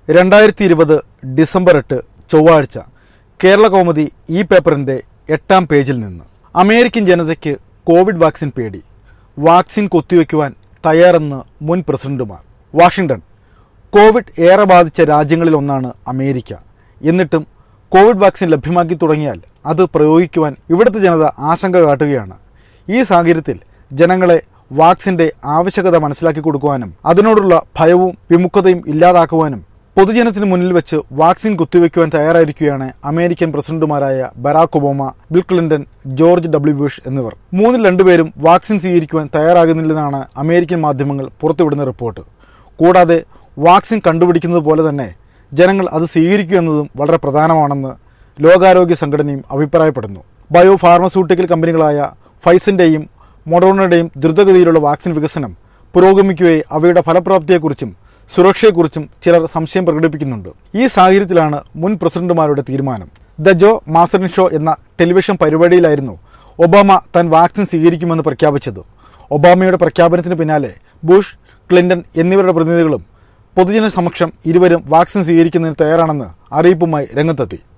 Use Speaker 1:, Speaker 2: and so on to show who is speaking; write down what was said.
Speaker 1: രണ്ടായിരത്തി ഇരുപത് ഡിസംബർ എട്ട് ചൊവ്വാഴ്ച കേരള കൗമുദി ഈ പേപ്പറിന്റെ എട്ടാം പേജിൽ നിന്ന് അമേരിക്കൻ ജനതയ്ക്ക് കോവിഡ് വാക്സിൻ പേടി വാക്സിൻ കുത്തിവെക്കുവാൻ തയ്യാറെന്ന് മുൻ പ്രസിഡന്റുമാർ വാഷിംഗ്ടൺ കോവിഡ് ഏറെ ബാധിച്ച രാജ്യങ്ങളിൽ ഒന്നാണ് അമേരിക്ക എന്നിട്ടും കോവിഡ് വാക്സിൻ ലഭ്യമാക്കി തുടങ്ങിയാൽ അത് പ്രയോഗിക്കുവാൻ ഇവിടുത്തെ ജനത ആശങ്ക കാട്ടുകയാണ് ഈ സാഹചര്യത്തിൽ ജനങ്ങളെ വാക്സിന്റെ ആവശ്യകത മനസ്സിലാക്കി കൊടുക്കുവാനും അതിനോടുള്ള ഭയവും വിമുഖതയും ഇല്ലാതാക്കുവാനും പൊതുജനത്തിന് മുന്നിൽ വെച്ച് വാക്സിൻ കുത്തിവെക്കുവാൻ തയ്യാറായിരിക്കുകയാണ് അമേരിക്കൻ പ്രസിഡന്റുമാരായ Barack Obama Bill Clinton George W Bush എന്നിവർ മൂന്നിൽ രണ്ടുപേരും വാക്സിൻ സ്വീകരിക്കുവാൻ തയ്യാറാകുന്നില്ലെന്നാണ് അമേരിക്കൻ മാധ്യമങ്ങൾ പുറത്തുവിടുന്ന റിപ്പോർട്ട് കൂടാതെ വാക്സിൻ കണ്ടുപിടിക്കുന്നത് പോലെ തന്നെ ജനങ്ങൾ അത് സ്വീകരിക്കുക എന്നതും വളരെ പ്രധാനമാണെന്ന് ലോകാരോഗ്യ സംഘടനയും അഭിപ്രായപ്പെടുന്നു ബയോ ഫാർമസ്യൂട്ടിക്കൽ കമ്പനികളായ ഫൈസിന്റെയും മൊഡോണയുടെയും ദ്രുതഗതിയിലുള്ള വാക്സിൻ വികസനം പുരോഗമിക്കുകയെ അവയുടെ ഫലപ്രാപ്തിയെക്കുറിച്ചും സുരക്ഷയെക്കുറിച്ചും ചിലർ സംശയം പ്രകടിപ്പിക്കുന്നുണ്ട് ഈ സാഹചര്യത്തിലാണ് മുൻ പ്രസിഡന്റുമാരുടെ തീരുമാനം ദ ജോ മാസറിൻ ഷോ എന്ന ടെലിവിഷൻ പരിപാടിയിലായിരുന്നു ഒബാമ താൻ വാക്സിൻ സ്വീകരിക്കുമെന്ന് പ്രഖ്യാപിച്ചത് ഒബാമയുടെ പ്രഖ്യാപനത്തിന് പിന്നാലെ ബുഷ് ക്ലിന്റൺ എന്നിവരുടെ പ്രതിനിധികളും പൊതുജന സമക്ഷം ഇരുവരും വാക്സിൻ സ്വീകരിക്കുന്നതിന് തയ്യാറാണെന്ന് അറിയിപ്പുമായി രംഗത്തെത്തി